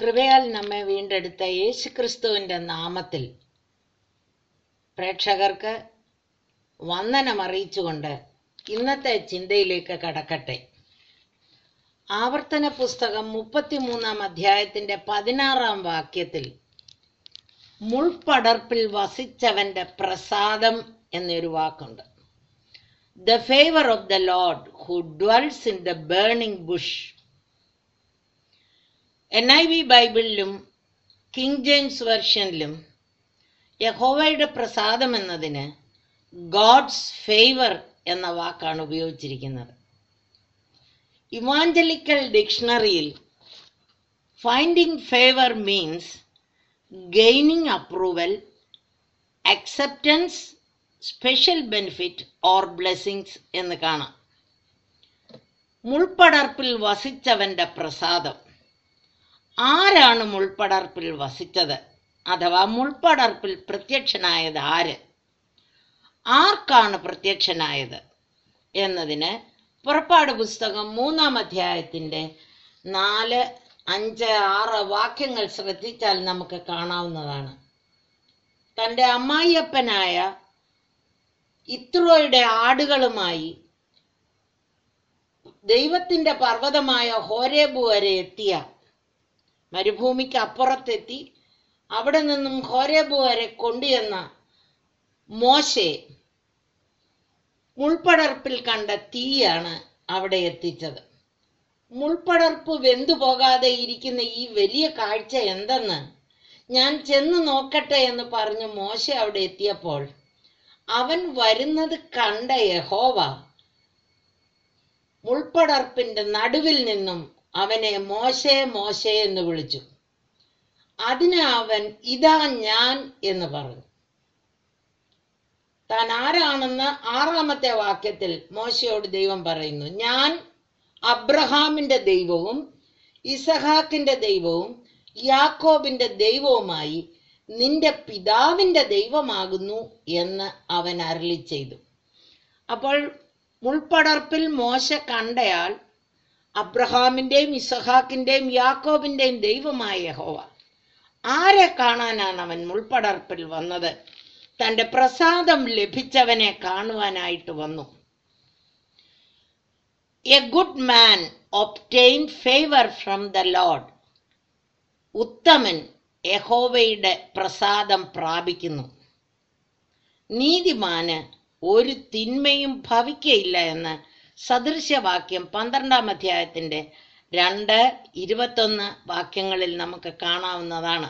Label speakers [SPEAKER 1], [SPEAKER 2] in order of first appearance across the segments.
[SPEAKER 1] കൃപയാൽ നമ്മെ വീണ്ടെടുത്ത യേശുക്രിസ്തുവിന്റെ നാമത്തിൽ പ്രേക്ഷകർക്ക് വന്ദനം അറിയിച്ചുകൊണ്ട് ഇന്നത്തെ ചിന്തയിലേക്ക് കടക്കട്ടെ ആവർത്തന പുസ്തകം മുപ്പത്തിമൂന്നാം അധ്യായത്തിന്റെ പതിനാറാം വാക്യത്തിൽ മുൾപടർപ്പിൽ വസിച്ചവന്റെ പ്രസാദം എന്നൊരു വാക്കുണ്ട് the favour of the Lord who dwells in the burning bush N I V ബൈബിളിലും കിങ് ജെയിംസ് വെർഷനിലും യഹോവയുടെ പ്രസാദം എന്നതിന് ഗോഡ്സ് ഫേവർ എന്ന വാക്കാണ് ഉപയോഗിച്ചിരിക്കുന്നത് ഇവാഞ്ചലിക്കൽ ഡിക്ഷണറിയിൽ finding favour means gaining approval acceptance special benefit or blessings എന്ന് കാണാം മുൾപടർപ്പിൽ വസിച്ചവന്റെ പ്രസാദം ആരാണ് മുൾപടർപ്പിൽ വസിച്ചത് അഥവാ മുൾപടർപ്പിൽ പ്രത്യക്ഷനായത് ആര് ആർക്കാണ് പ്രത്യക്ഷനായത് എന്നതിന് പുറപ്പാട് പുസ്തകം മൂന്നാം അധ്യായത്തിന്റെ നാല് അഞ്ച് ആറ് വാക്യങ്ങൾ ശ്രദ്ധിച്ചാൽ നമുക്ക് കാണാവുന്നതാണ് തൻ്റെ അമ്മായിയപ്പനായ ഇത്രോയുടെ ആടുകളുമായി ദൈവത്തിന്റെ പർവ്വതമായ ഹോരേബു വരെ എത്തിയ മരുഭൂമിക്ക് അപ്പുറത്തെത്തി അവിടെ നിന്നും ഹോരേബു വരെ കൊണ്ടുവന്ന മോശെ മുൾപടർപ്പിൽ കണ്ട തീയാണ് അവിടെ എത്തിച്ചത് മുൾപടർപ്പ് വെന്തു പോകാതെ ഇരിക്കുന്ന ഈ വലിയ കാഴ്ച എന്തെന്ന് ഞാൻ ചെന്ന് നോക്കട്ടെ എന്ന് പറഞ്ഞ് മോശ അവിടെ എത്തിയപ്പോൾ അവൻ വരുന്നത് കണ്ട യഹോവ മുൾപടർപ്പിന്റെ നടുവിൽ നിന്നും അവനെ മോശേ മോശേ എന്ന് വിളിച്ചു അതിന് അവൻ ഇതാ ഞാൻ എന്ന് പറഞ്ഞു താൻ ആരാണെന്ന് ആറാമത്തെ വാക്യത്തിൽ മോശയോട് ദൈവം പറയുന്നു ഞാൻ അബ്രഹാമിന്റെ ദൈവവും ഇസഹാക്കിന്റെ ദൈവവും യാക്കോബിന്റെ ദൈവവുമായി നിന്റെ പിതാവിന്റെ ദൈവമാകുന്നു എന്ന് അവൻ അരളി ചെയ്തു അപ്പോൾ മുൾപടർപ്പിൽ മോശ കണ്ടയാൾ അബ്രഹാമിന്റെയും ഇസഹാക്കിന്റെയും യാക്കോബിന്റെയും ദൈവമായ യഹോവ ആരെ കാണാനാണ് അവൻ മുൾപടർപ്പിൽ വന്നത് തന്റെ പ്രസാദം ലഭിച്ചവനെ കാണുവാനായിട്ട് വന്നു a good man obtain favour from the Lord ഉത്തമൻ യഹോവയുടെ പ്രസാദം പ്രാപിക്കുന്നു നീതിമാന് ഒരു തിന്മയും ഭവിക്കയില്ല എന്ന് സദൃശ്യവാക്യം പന്ത്രണ്ടാം അധ്യായത്തിന്റെ രണ്ട് ഇരുപത്തൊന്ന് വാക്യങ്ങളിൽ നമുക്ക് കാണാവുന്നതാണ്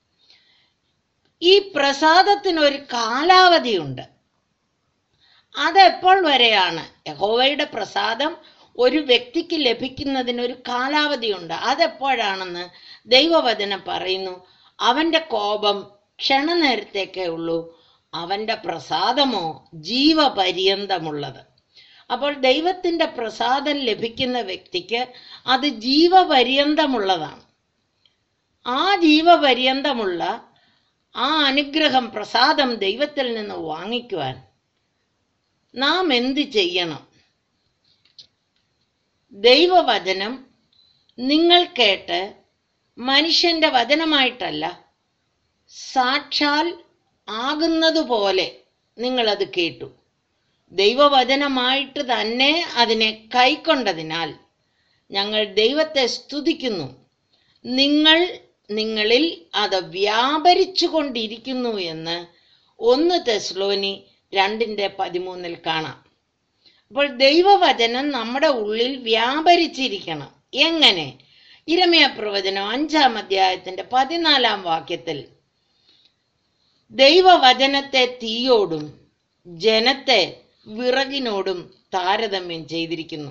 [SPEAKER 1] ഈ പ്രസാദത്തിന് ഒരു കാലാവധിയുണ്ട് അതെപ്പോൾ വരെയാണ് യഹോവയുടെ പ്രസാദം ഒരു വ്യക്തിക്ക് ലഭിക്കുന്നതിന് ഒരു കാലാവധിയുണ്ട് അതെപ്പോഴാണെന്ന് ദൈവവചനം പറയുന്നു അവന്റെ കോപം ക്ഷണനേരത്തേക്കേ ഉള്ളൂ അവന്റെ പ്രസാദമോ ജീവപര്യന്തമുള്ളത് അപ്പോൾ ദൈവത്തിന്റെ പ്രസാദം ലഭിക്കുന്ന വ്യക്തിക്ക് അത് ജീവപര്യന്തമുള്ളതാണ് ആ ജീവപര്യന്തമുള്ള ആ അനുഗ്രഹം പ്രസാദം ദൈവത്തിൽ നിന്ന് വാങ്ങിക്കുവാൻ നാം എന്ത് ചെയ്യണം ദൈവവചനം നിങ്ങൾ കേട്ട് മനുഷ്യന്റെ വചനമായിട്ടല്ല സാക്ഷാൽ ആകുന്നതുപോലെ നിങ്ങളത് കേട്ടു ദൈവവചനമായിട്ട് തന്നെ അതിനെ കൈക്കൊണ്ടതിനാൽ ഞങ്ങൾ ദൈവത്തെ സ്തുതിക്കുന്നു നിങ്ങൾ നിങ്ങളിൽ അത് വ്യാപരിച്ചു കൊണ്ടിരിക്കുന്നു എന്ന് ഒന്ന് തെസ്ലോനി രണ്ടിന്റെ പതിമൂന്നിൽ കാണാം അപ്പോൾ ദൈവവചനം നമ്മുടെ ഉള്ളിൽ വ്യാപരിച്ചിരിക്കണം എങ്ങനെ ഇരമയ പ്രവചനം അഞ്ചാം അധ്യായത്തിന്റെ പതിനാലാം വാക്യത്തിൽ ദൈവവചനത്തെ തീയോടും ജനത്തെ വിറകിനോടും താരതമ്യം ചെയ്തിരിക്കുന്നു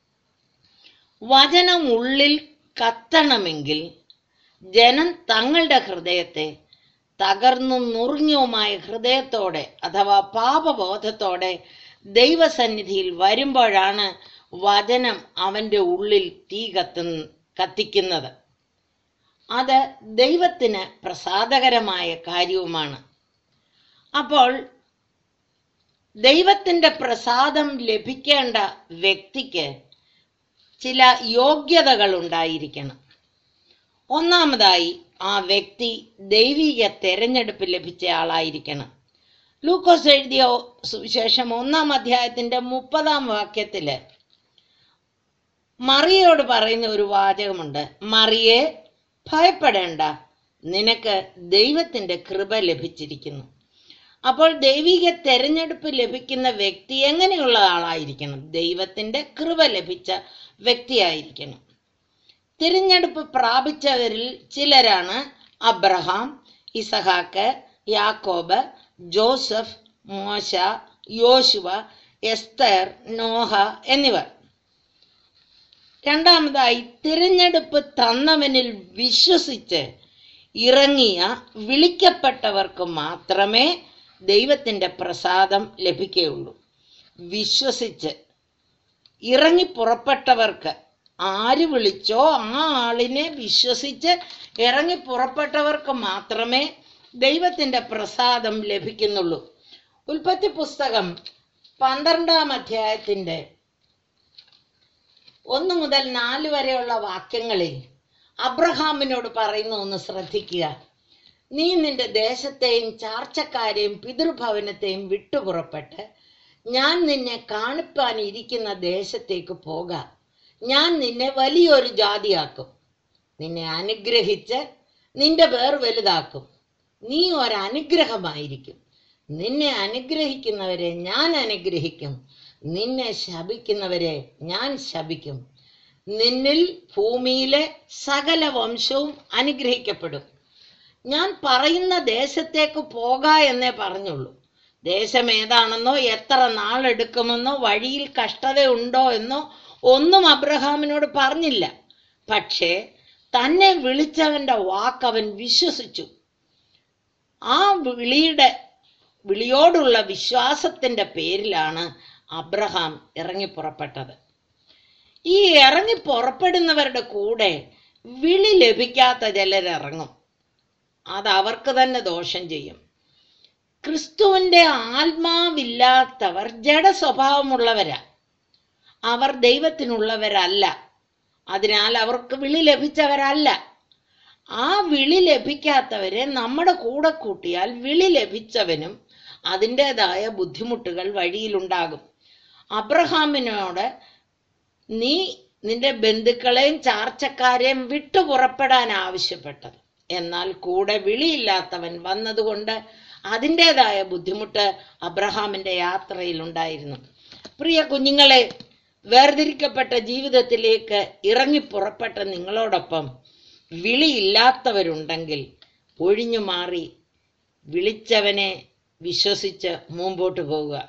[SPEAKER 1] വചനം ഉള്ളിൽ കത്തണമെങ്കിൽ ജനം തങ്ങളുടെ ഹൃദയത്തെ തകർന്നും നുറുങ്ങിയുമായ ഹൃദയത്തോടെ അഥവാ പാപബോധത്തോടെ ദൈവസന്നിധിയിൽ വരുമ്പോഴാണ് വചനം അവന്റെ ഉള്ളിൽ തീ കത്തു കത്തിക്കുന്നത് അത് ദൈവത്തിന് പ്രസാദകരമായ കാര്യവുമാണ് അപ്പോൾ ദൈവത്തിന്റെ പ്രസാദം ലഭിക്കേണ്ട വ്യക്തിക്ക് ചില യോഗ്യതകൾ ഉണ്ടായിരിക്കണം ഒന്നാമതായി ആ വ്യക്തി ദൈവിക തെരഞ്ഞെടുപ്പ് ലഭിച്ച ആളായിരിക്കണം ലൂക്കോസ് എഴുതിയ സുവിശേഷം ഒന്നാം അധ്യായത്തിന്റെ മുപ്പതാം വാക്യത്തില് മറിയോട് പറയുന്ന ഒരു വാചകമുണ്ട് മറിയെ ഭയപ്പെടേണ്ട നിനക്ക് ദൈവത്തിന്റെ കൃപ ലഭിച്ചിരിക്കുന്നു അപ്പോൾ ദൈവിക തെരഞ്ഞെടുപ്പ് ലഭിക്കുന്ന വ്യക്തി എങ്ങനെയുള്ള ആളായിരിക്കണം ദൈവത്തിന്റെ കൃപ ലഭിച്ച വ്യക്തിയായിരിക്കണം തിരഞ്ഞെടുപ്പ് പ്രാപിച്ചവരിൽ ചിലരാണ് അബ്രഹാം ഇസഹാക്ക് യാക്കോബ് ജോസഫ് മോശ യോശുവ എസ്തർ നോഹ എന്നിവർ രണ്ടാമതായി തിരഞ്ഞെടുപ്പ് തന്നവനിൽ വിശ്വസിച്ച് ഇറങ്ങിയ വിളിക്കപ്പെട്ടവർക്ക് മാത്രമേ ദൈവത്തിന്റെ പ്രസാദം ലഭിക്കുകയുള്ളൂ വിശ്വസിച്ച് ഇറങ്ങി പുറപ്പെട്ടവർക്ക് ആര് വിളിച്ചോ ആ ആളിനെ വിശ്വസിച്ച് ഇറങ്ങി പുറപ്പെട്ടവർക്ക് മാത്രമേ ദൈവത്തിന്റെ പ്രസാദം ലഭിക്കുന്നുള്ളൂ ഉൽപ്പത്തി പുസ്തകം പന്ത്രണ്ടാം അധ്യായത്തിന്റെ ഒന്ന് മുതൽ നാല് വരെയുള്ള വാക്യങ്ങളിൽ അബ്രഹാമിനോട് പറയുന്ന ഒന്ന് ശ്രദ്ധിക്കുക നീ നിന്റെ ദേശത്തെയും ചാർച്ചക്കാരെയും പിതൃഭവനത്തെയും വിട്ടുപുറപ്പെട്ട് ഞാൻ നിന്നെ കാണിപ്പാൻ ഇരിക്കുന്ന ദേശത്തേക്ക് പോക ഞാൻ നിന്നെ വലിയൊരു ജാതിയാക്കും നിന്നെ അനുഗ്രഹിച്ച് നിന്റെ പേർ വലുതാക്കും നീ ഒരനുഗ്രഹമായിരിക്കും നിന്നെ അനുഗ്രഹിക്കുന്നവരെ ഞാൻ അനുഗ്രഹിക്കും നിന്നെ ശപിക്കുന്നവരെ ഞാൻ ശപിക്കും നിന്നിൽ ഭൂമിയിലെ സകല വംശവും അനുഗ്രഹിക്കപ്പെടും ഞാൻ പറയുന്ന ദേശത്തേക്ക് പോക എന്നേ പറഞ്ഞുള്ളൂ ദേശം ഏതാണെന്നോ എത്ര നാളെടുക്കുമെന്നോ വഴിയിൽ കഷ്ടതയുണ്ടോ എന്നോ ഒന്നും അബ്രഹാമിനോട് പറഞ്ഞില്ല പക്ഷേ തന്നെ വിളിച്ചവന്റെ വാക്ക് അവൻ വിശ്വസിച്ചു ആ വിളിയുടെ വിളിയോടുള്ള വിശ്വാസത്തിന്റെ പേരിലാണ് അബ്രഹാം ഇറങ്ങി പുറപ്പെട്ടത് ഈ ഇറങ്ങി പുറപ്പെടുന്നവരുടെ കൂടെ വിളി ലഭിക്കാത്ത ചിലരിറങ്ങും അത് അവർക്ക് തന്നെ ദോഷം ചെയ്യും ക്രിസ്തുവിന്റെ ആത്മാവില്ലാത്തവർ ജഡ സ്വഭാവമുള്ളവരാ അവർ ദൈവത്തിനുള്ളവരല്ല അതിനാൽ അവർക്ക് വിളി ലഭിച്ചവരല്ല ആ വിളി ലഭിക്കാത്തവരെ നമ്മുടെ കൂടെ കൂട്ടിയാൽ വിളി ലഭിച്ചവനും അതിൻ്റെതായ ബുദ്ധിമുട്ടുകൾ വഴിയിലുണ്ടാകും അബ്രഹാമിനോട് നീ നിന്റെ ബന്ധുക്കളെയും ചാർച്ചക്കാരെയും വിട്ടു പുറപ്പെടാൻ ആവശ്യപ്പെട്ടത് എന്നാൽ കൂടെ വിളിയില്ലാത്തവൻ വന്നതുകൊണ്ട് അതിൻ്റെതായ ബുദ്ധിമുട്ട് അബ്രഹാമിന്റെ യാത്രയിൽ ഉണ്ടായിരുന്നു പ്രിയ കുഞ്ഞുങ്ങളെ വേർതിരിക്കപ്പെട്ട ജീവിതത്തിലേക്ക് ഇറങ്ങി പുറപ്പെട്ട നിങ്ങളോടൊപ്പം വിളിയില്ലാത്തവരുണ്ടെങ്കിൽ ഒഴിഞ്ഞു മാറി വിളിച്ചവനെ വിശ്വസിച്ച് മുമ്പോട്ട് പോവുക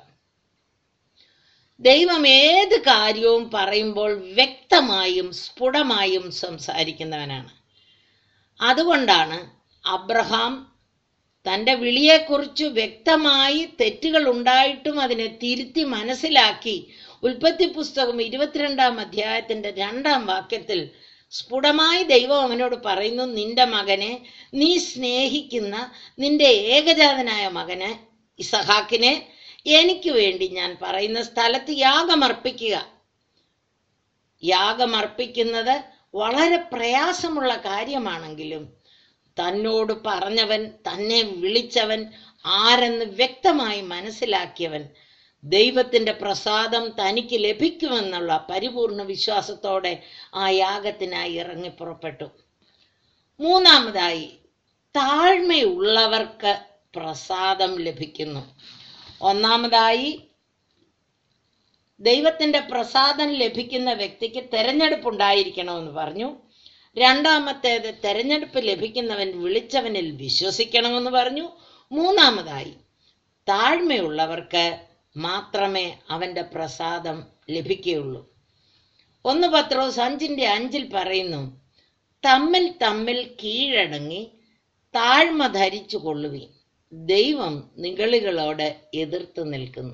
[SPEAKER 1] ദൈവം ഏത് കാര്യവും പറയുമ്പോൾ വ്യക്തമായും സ്ഫുടമായും സംസാരിക്കുന്നവനാണ് അതുകൊണ്ടാണ് അബ്രഹാം തൻ്റെ വിളിയെക്കുറിച്ച് വ്യക്തമായി തെറ്റുകൾ ഉണ്ടായിട്ടും അതിനെ തിരുത്തി മനസ്സിലാക്കി ഉൽപ്പത്തി പുസ്തകം ഇരുപത്തിരണ്ടാം അധ്യായത്തിന്റെ രണ്ടാം വാക്യത്തിൽ സ്ഫുടമായി ദൈവം അവനോട് പറയുന്നു നിന്റെ മകനെ നീ സ്നേഹിക്കുന്ന നിന്റെ ഏകജാതനായ മകന് ഇസഹാക്കിനെ എനിക്ക് വേണ്ടി ഞാൻ പറയുന്ന സ്ഥലത്ത് യാഗമർപ്പിക്കുക യാഗമർപ്പിക്കുന്നത് വളരെ പ്രയാസമുള്ള കാര്യമാണെങ്കിലും തന്നോട് പറഞ്ഞവൻ തന്നെ വിളിച്ചവൻ ആരെന്ന് വ്യക്തമായി മനസ്സിലാക്കിയവൻ ദൈവത്തിന്റെ പ്രസാദം തനിക്ക് ലഭിക്കുമെന്നുള്ള പരിപൂർണ വിശ്വാസത്തോടെ ആ യാഗത്തിനായി ഇറങ്ങി പുറപ്പെട്ടു മൂന്നാമതായി താഴ്മയുള്ളവർക്ക് പ്രസാദം ലഭിക്കുന്നു ഒന്നാമതായി ദൈവത്തിന്റെ പ്രസാദം ലഭിക്കുന്ന വ്യക്തിക്ക് തെരഞ്ഞെടുപ്പ് ഉണ്ടായിരിക്കണമെന്ന് പറഞ്ഞു രണ്ടാമത്തേത് തെരഞ്ഞെടുപ്പ് ലഭിക്കുന്നവൻ വിളിച്ചവനിൽ വിശ്വസിക്കണമെന്ന് പറഞ്ഞു മൂന്നാമതായി താഴ്മയുള്ളവർക്ക് മാത്രമേ അവന്റെ പ്രസാദം ലഭിക്കുകയുള്ളൂ ഒന്ന് പത്രോസ് അഞ്ചിന്റെ അഞ്ചിൽ പറയുന്നു തമ്മിൽ തമ്മിൽ കീഴടങ്ങി താഴ്മ ധരിച്ചു കൊള്ളുവീൻ ദൈവം നിഗളികളോട് എതിർത്ത് നിൽക്കുന്നു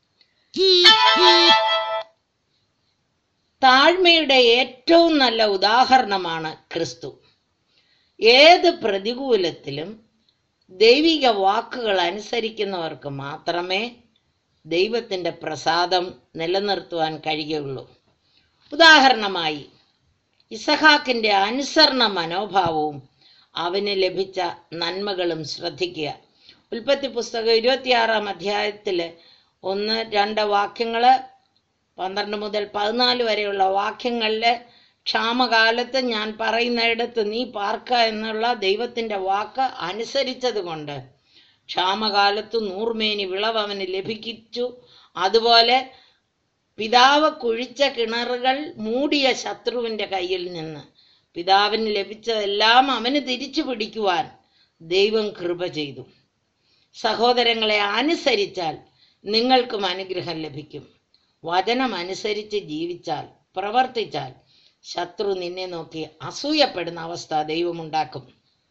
[SPEAKER 1] താഴ്മയുടെ ഏറ്റവും നല്ല ഉദാഹരണമാണ് ക്രിസ്തു ഏത് പ്രതികൂലത്തിലും ദൈവിക വാക്കുകൾ അനുസരിക്കുന്നവർക്ക് മാത്രമേ ദൈവത്തിന്റെ പ്രസാദം നിലനിർത്തുവാൻ കഴിയുള്ളൂ ഉദാഹരണമായി ഇസഹാക്കിന്റെ അനുസരണ മനോഭാവവും അവന് ലഭിച്ച നന്മകളും ശ്രദ്ധിക്കുക ഉൽപ്പത്തി പുസ്തകം ഇരുപത്തിയാറാം അധ്യായത്തില് ഒന്ന് രണ്ട് വാക്യങ്ങള് പന്ത്രണ്ട് മുതൽ പതിനാല് വരെയുള്ള വാക്യങ്ങളില് ക്ഷാമകാലത്ത് ഞാൻ പറയുന്നിടത്ത് നീ പാർക്ക എന്നുള്ള ദൈവത്തിന്റെ വാക്ക് അനുസരിച്ചത് കൊണ്ട് ക്ഷാമകാലത്ത് നൂർമേനി വിളവ് അവന് ലഭിച്ചു അതുപോലെ പിതാവ് കുഴിച്ച കിണറുകൾ മൂടിയ ശത്രുവിന്റെ കയ്യിൽ നിന്ന് പിതാവിന് ലഭിച്ചതെല്ലാം അവന് തിരിച്ചു പിടിക്കുവാൻ ദൈവം കൃപ ചെയ്തു സഹോദരങ്ങളെ അനുസരിച്ചാൽ നിങ്ങൾക്കും അനുഗ്രഹം ലഭിക്കും വചനം അനുസരിച്ച് ജീവിച്ചാൽ പ്രവർത്തിച്ചാൽ ശത്രു നിന്നെ നോക്കി അസൂയപ്പെടുന്ന അവസ്ഥ ദൈവമുണ്ടാക്കും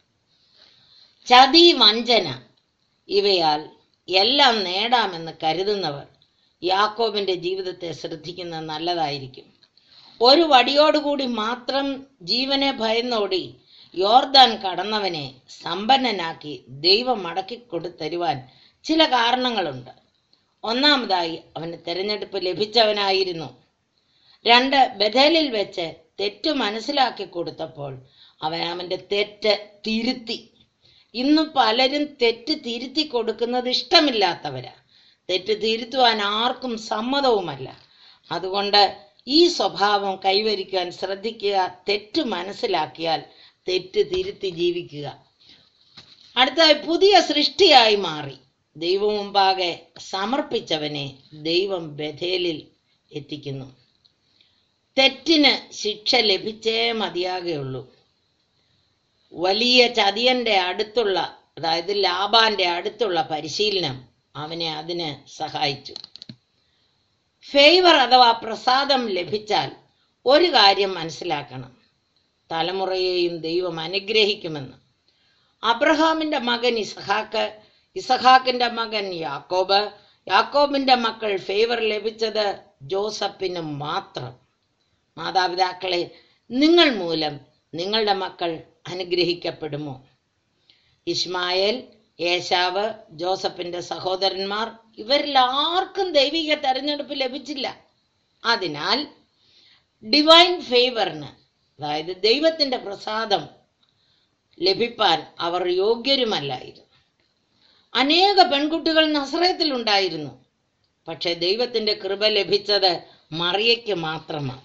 [SPEAKER 1] ചതി വഞ്ചന ഇവയാൽ എല്ലാം നേടാമെന്ന് കരുതുന്നവർ യാക്കോബിന്റെ ജീവിതത്തെ ശ്രദ്ധിക്കുന്നത് നല്ലതായിരിക്കും ഒരു വടിയോടുകൂടി മാത്രം ജീവനെ ഭയന്നോടി യോർദാൻ കടന്നവനെ സമ്പന്നനാക്കി ദൈവം മടക്കി കൊടുത്തരുവാൻ ചില കാരണങ്ങളുണ്ട് ഒന്നാമതായി അവന് തെരഞ്ഞെടുപ്പ് ലഭിച്ചവനായിരുന്നു രണ്ട് ബഥേലിൽ വെച്ച് തെറ്റ് മനസ്സിലാക്കി കൊടുത്തപ്പോൾ അവൻ അവന്റെ തെറ്റ് തിരുത്തി ഇന്ന് പലരും തെറ്റ് തിരുത്തി കൊടുക്കുന്നത് ഇഷ്ടമില്ലാത്തവരാ തെറ്റ് തിരുത്തുവാൻ ആർക്കും സമ്മതവുമല്ല അതുകൊണ്ട് ഈ സ്വഭാവം കൈവരിക്കാൻ ശ്രദ്ധിക്കുക തെറ്റ് മനസ്സിലാക്കിയാൽ തെറ്റ് തിരുത്തി ജീവിക്കുക അടുത്തായി പുതിയ സൃഷ്ടിയായി മാറി ദൈവം മുമ്പാകെ സമർപ്പിച്ചവനെ ദൈവം ബഥേലിൽ എത്തിക്കുന്നു തെറ്റിന് ശിക്ഷ ലഭിച്ചേ മതിയാകുള്ളൂ വലിയ ചതിയന്റെ അടുത്തുള്ള അതായത് ലാബാന്റെ അടുത്തുള്ള പരിശീലനം അവനെ അതിന് സഹായിച്ചു ഫേവർ അഥവാ പ്രസാദം ലഭിച്ചാൽ ഒരു കാര്യം മനസ്സിലാക്കണം തലമുറയെയും ദൈവം അനുഗ്രഹിക്കുമെന്ന് അബ്രഹാമിന്റെ മകൻ ഇസഹാക്ക് ഇസഹാക്കിന്റെ മകൻ യാക്കോബ് യാക്കോബിന്റെ മക്കൾ ഫേവർ ലഭിച്ചത് ജോസഫിന് മാത്രം മാതാപിതാക്കളെ നിങ്ങൾ മൂലം നിങ്ങളുടെ മക്കൾ അനുഗ്രഹിക്കപ്പെടുമോ ഇസ്മായേൽ ഏശാവ് ജോസഫിന്റെ സഹോദരന്മാർ ഇവരിൽ ആർക്കും ദൈവിക തെരഞ്ഞെടുപ്പ് ലഭിച്ചില്ല അതിനാൽ ഡിവൈൻ ഫേവറിന് അതായത് ദൈവത്തിന്റെ പ്രസാദം ലഭിപ്പാൻ അവർ യോഗ്യരുമല്ലായിരുന്നു അനേക പെൺകുട്ടികൾ നസ്രയത്തിൽ ഉണ്ടായിരുന്നു പക്ഷെ ദൈവത്തിന്റെ കൃപ ലഭിച്ചത് മറിയയ്ക്ക് മാത്രമാണ്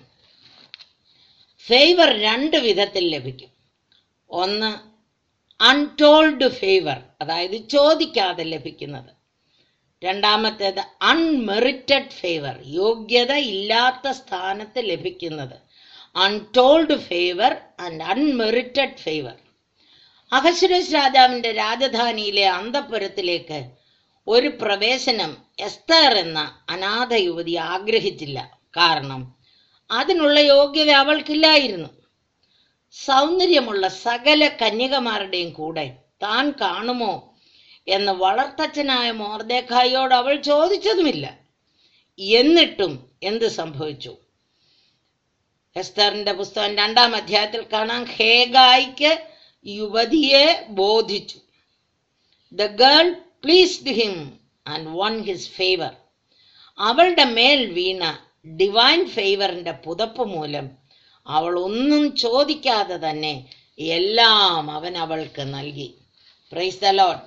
[SPEAKER 1] ഫേവർ രണ്ട് വിധത്തിൽ ലഭിക്കും ഒന്ന് അൺടോൾഡ് ഫേവർ അതായത് ചോദിക്കാതെ ലഭിക്കുന്നത് രണ്ടാമത്തേത് അൺമെറിറ്റഡ് ഫേവർ യോഗ്യത ഇല്ലാത്ത സ്ഥാനത്ത് ലഭിക്കുന്നത് untold favour and unmerited favour Ahasuerus രാജാവിന്റെ രാജധാനിയിലെ അന്തപുരത്തിലേക്ക് ഒരു പ്രവേശനം എസ്തർ എന്ന അനാഥ യുവതി ആഗ്രഹിച്ചില്ല കാരണം അതിനുള്ള യോഗ്യത അവൾക്കില്ലായിരുന്നു സൗന്ദര്യമുള്ള സകല കന്യകമാരുടെയും കൂടെ താൻ കാണുമോ എന്ന് വളർത്തച്ഛനായ മോർദേഖായിയോട് അവൾ ചോദിച്ചതുമില്ല എന്നിട്ടും എന്ത് സംഭവിച്ചു എസ്തറിന്റെ പുസ്തകം രണ്ടാം അധ്യായത്തിൽ കാണാം ഹേഗായിക്ക് യുവതിയെ ബോധിച്ചു the girl pleased him and won his favour അവളുടെ മേൽ വീണ ഡിവൈൻ ഫേവറിന്റെ പുതപ്പ് മൂലം അവൾ ഒന്നും ചോദിക്കാതെ തന്നെ എല്ലാം അവൻ അവൾക്ക് നൽകി പ്രൈസ് ദ ലോഡ്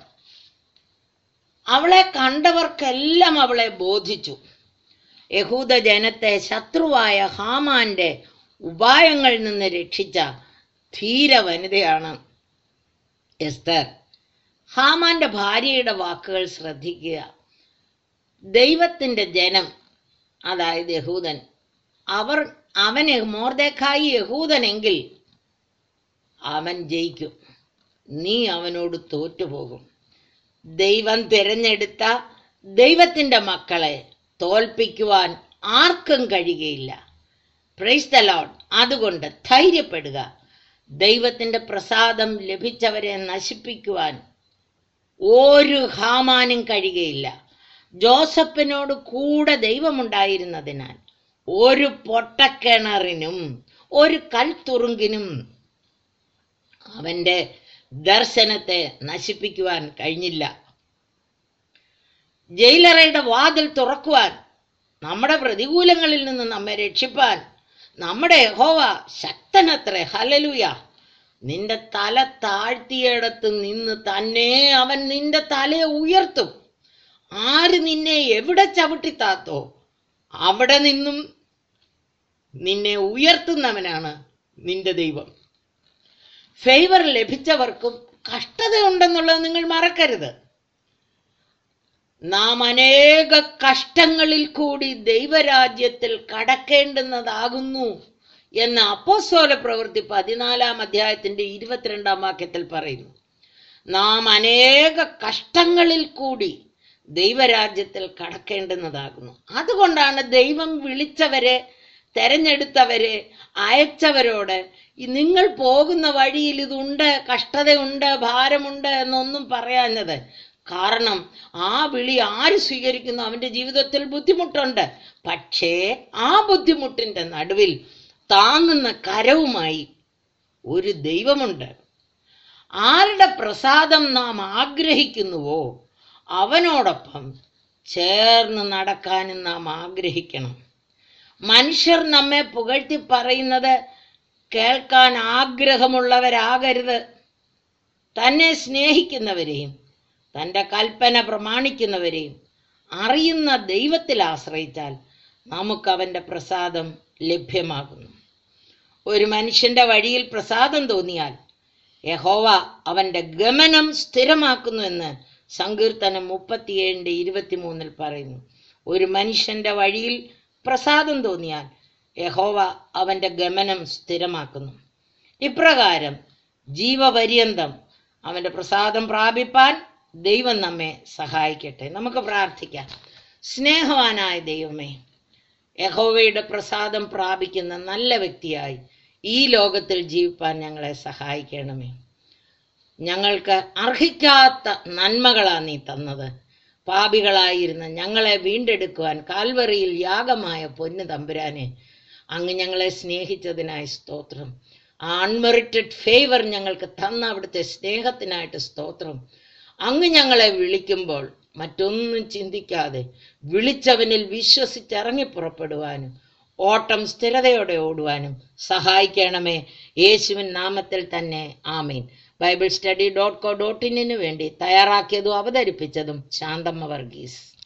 [SPEAKER 1] അവളെ കണ്ടവർക്കെല്ലാം അവളെ ബോധിച്ചു യഹൂദ ജനത്തെ ശത്രുവായ ഹാമാന്റെ ഉപായങ്ങളിൽ നിന്ന് രക്ഷിച്ച ധീര വനിതയാണ് എസ്തർ ഹാമാന്റെ ഭാര്യയുടെ വാക്കുകൾ ശ്രദ്ധിക്കുക ദൈവത്തിന്റെ ജനം അതായത് യഹൂദൻ അവർ അവന് മോർദേക്കായി യഹൂദനെങ്കിൽ അവൻ ജയിക്കും നീ അവനോട് തോറ്റുപോകും ദൈവം തിരഞ്ഞെടുത്ത ദൈവത്തിന്റെ മക്കളെ തോൽപ്പിക്കുവാൻ ആർക്കും കഴിയുകയില്ല പ്രൈസ് ദ ലോഡ് അതുകൊണ്ട് ധൈര്യപ്പെടുക ദൈവത്തിന്റെ പ്രസാദം ലഭിച്ചവരെ നശിപ്പിക്കുവാൻ ഒരു ഹാമാനും കഴിയുകയില്ല ജോസഫിനോട് കൂടെ ദൈവമുണ്ടായിരുന്നതിനാൽ ഒരു പൊട്ടക്കിണറിനും ഒരു കൽത്തുറുങ്കിനും അവന്റെ ദർശനത്തെ നശിപ്പിക്കുവാൻ കഴിഞ്ഞില്ല ജയിലറയുടെ വാതിൽ തുറക്കുവാൻ നമ്മുടെ പ്രതികൂലങ്ങളിൽ നിന്ന് നമ്മെ രക്ഷിപ്പാൻ നമ്മുടെ യഹോവ ശക്തനത്രേ ഹലലുയ നിന്റെ തല താഴ്ത്തിയിടത്ത് നിന്ന് തന്നെ അവൻ നിന്റെ തലയെ ഉയർത്തും ആര് നിന്നെ എവിടെ ചവിട്ടിത്താത്തോ അവിടെ നിന്നും നിന്നെ ഉയർത്തുന്നവനാണ് നിന്റെ ദൈവം ഫേവർ ലഭിച്ചവർക്കും കഷ്ടതയുണ്ടെന്നുള്ളത് നിങ്ങൾ മറക്കരുത് നാം അനേക കഷ്ടങ്ങളിൽ കൂടി ദൈവരാജ്യത്തിൽ കടക്കേണ്ടുന്നതാകുന്നു എന്ന അപ്പോസ്തല പ്രവൃത്തി പതിനാലാം അധ്യായത്തിന്റെ ഇരുപത്തിരണ്ടാം വാക്യത്തിൽ പറയുന്നു നാം അനേക കഷ്ടങ്ങളിൽ കൂടി ദൈവരാജ്യത്തിൽ കടക്കേണ്ടുന്നതാകുന്നു അതുകൊണ്ടാണ് ദൈവം വിളിച്ചവരെ തെരഞ്ഞെടുത്തവരെ അയച്ചവരോട് ഈ നിങ്ങൾ പോകുന്ന വഴിയിൽ ഇതുണ്ട് കഷ്ടതയുണ്ട് ഭാരമുണ്ട് എന്നൊന്നും പറയാഞ്ഞത് കാരണം ആ വിളി ആര് സ്വീകരിക്കുന്നു അവന്റെ ജീവിതത്തിൽ ബുദ്ധിമുട്ടുണ്ട് പക്ഷേ ആ ബുദ്ധിമുട്ടിന്റെ നടുവിൽ താങ്ങുന്ന കരവുമായി ഒരു ദൈവമുണ്ട് ആരുടെ പ്രസാദം നാം ആഗ്രഹിക്കുന്നുവോ അവനോടൊപ്പം ചേർന്ന് നടക്കാനും നാം ആഗ്രഹിക്കണം മനുഷ്യർ നമ്മെ പുകഴ്ത്തി പറയുന്നത് കേൾക്കാൻ ആഗ്രഹമുള്ളവരാകരുത് തന്നെ സ്നേഹിക്കുന്നവരെയും തൻ്റെ കൽപ്പന പ്രമാണിക്കുന്നവരെയും അറിയുന്ന ദൈവത്തിൽ ആശ്രയിച്ചാൽ നമുക്ക് അവൻ്റെ പ്രസാദം ലഭ്യമാകുന്നു ഒരു മനുഷ്യന്റെ വഴിയിൽ പ്രസാദം തോന്നിയാൽ യഹോവ അവന്റെ ഗമനം സ്ഥിരമാക്കുന്നു എന്ന് സങ്കീർത്തനം മുപ്പത്തിയേഴിന്റെ ഇരുപത്തിമൂന്നിൽ പറയുന്നു ഒരു മനുഷ്യന്റെ വഴിയിൽ പ്രസാദം തോന്നിയാൽ യഹോവ അവന്റെ ഗമനം സ്ഥിരമാക്കുന്നു ഇപ്രകാരം ജീവപര്യന്തം അവന്റെ പ്രസാദം പ്രാപിപ്പാൻ ദൈവം നമ്മെ സഹായിക്കട്ടെ നമുക്ക് പ്രാർത്ഥിക്കാം സ്നേഹവാനായ ദൈവമേ യഹോവയുടെ പ്രസാദം പ്രാപിക്കുന്ന നല്ല വ്യക്തിയായി ഈ ലോകത്തിൽ ജീവിപ്പാൻ ഞങ്ങളെ സഹായിക്കണമേ ഞങ്ങൾക്ക് അർഹിക്കാത്ത നന്മകളാണ് നീ തന്നത് പാപികളായിരുന്ന ഞങ്ങളെ വീണ്ടെടുക്കുവാൻ കാൽവറിയിൽ യാഗമായ പൊന്നു തമ്പുരാനെ അങ്ങ് ഞങ്ങളെ സ്നേഹിച്ചതിനായി സ്തോത്രം ആ അൺമെറിറ്റഡ് ഫേവർ ഞങ്ങൾക്ക് തന്ന അവിടുത്തെ സ്നേഹത്തിനായിട്ട് സ്തോത്രം അങ്ങ് ഞങ്ങളെ വിളിക്കുമ്പോൾ മറ്റൊന്നും ചിന്തിക്കാതെ വിളിച്ചവനിൽ വിശ്വസിച്ചിറങ്ങി പുറപ്പെടുവാനും ഓട്ടം സ്ഥിരതയോടെ ഓടുവാനും സഹായിക്കണമേ യേശുവിൻ നാമത്തിൽ തന്നെ ആമീൻ Bible study dot co dot ഇന്നിനു വേണ്ടി തയ്യാറാക്കിയതും അവതരിപ്പിച്ചതും ശാന്തമ്മ വർഗീസ്